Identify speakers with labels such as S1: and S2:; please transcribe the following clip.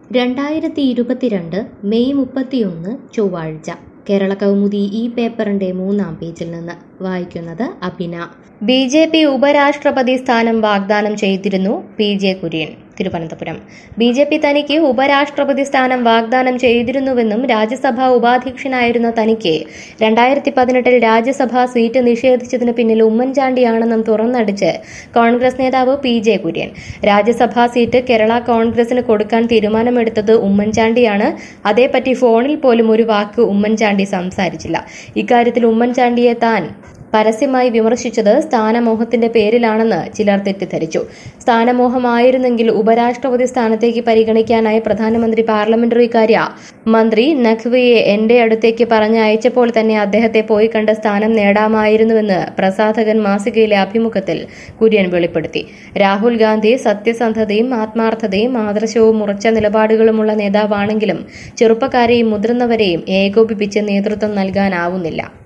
S1: രണ്ടായിരത്തി ഇരുപത്തിരണ്ട് മെയ് മുപ്പത്തിയൊന്ന് ചൊവ്വാഴ്ച കേരള കൗമുദി ഈ പേപ്പറിന്റെ മൂന്നാം പേജിൽ നിന്ന് വായിക്കുന്നത് അഭിന ബി ജെ പി ഉപരാഷ്ട്രപതി സ്ഥാനം വാഗ്ദാനം ചെയ്തിരുന്നു P J Kurian Thiruvananthapuram B J P തനിക്ക് ഉപരാഷ്ട്രപതി സ്ഥാനം വാഗ്ദാനം ചെയ്തിരുന്നുവെന്നും രാജ്യസഭാ ഉപാധ്യക്ഷനായിരുന്ന തനിക്ക് രണ്ടായിരത്തി പതിനെട്ടിൽ രാജ്യസഭാ സീറ്റ് നിഷേധിച്ചതിന് പിന്നിൽ ഉമ്മൻചാണ്ടിയാണെന്നും തുറന്നടിച്ച് കോൺഗ്രസ് നേതാവ് P J Kurian Rajya Sabha seat Kerala കോൺഗ്രസിന് കൊടുക്കാൻ തീരുമാനമെടുത്തത് ഉമ്മൻചാണ്ടിയാണ് അതേപ്പറ്റി ഫോണിൽ പോലും ഒരു വാക്ക് ഉമ്മൻചാണ്ടി സംസാരിച്ചില്ല ഇക്കാര്യത്തിൽ ഉമ്മൻചാണ്ടിയെ താൻ പരസ്യമായി വിമർശിച്ചത് സ്ഥാനമോഹത്തിന്റെ പേരിലാണെന്ന് ചിലർ തെറ്റിദ്ധരിച്ചു സ്ഥാനമോഹമായിരുന്നെങ്കിൽ ഉപരാഷ്ട്രപതി സ്ഥാനത്തേക്ക് പരിഗണിക്കാനായി പ്രധാനമന്ത്രി പാർലമെന്ററി കാര്യ മന്ത്രി നഖ്വിയെ എന്റെ അടുത്തേക്ക് പറഞ്ഞയച്ചപ്പോൾ തന്നെ അദ്ദേഹത്തെ പോയി കണ്ട സ്ഥാനം നേടാമായിരുന്നുവെന്ന് പ്രസാധകൻ മാസികയിലെ അഭിമുഖത്തിൽ കുര്യൻ വെളിപ്പെടുത്തി രാഹുൽ ഗാന്ധി സത്യസന്ധതയും ആത്മാർത്ഥതയും ആദർശവും ഉറച്ച നിലപാടുകളുമുള്ള നേതാവാണെങ്കിലും ചെറുപ്പക്കാരെയും മുതിർന്നവരെയും ഏകോപിപ്പിച്ച് നേതൃത്വം നൽകാനാവുന്നില്ല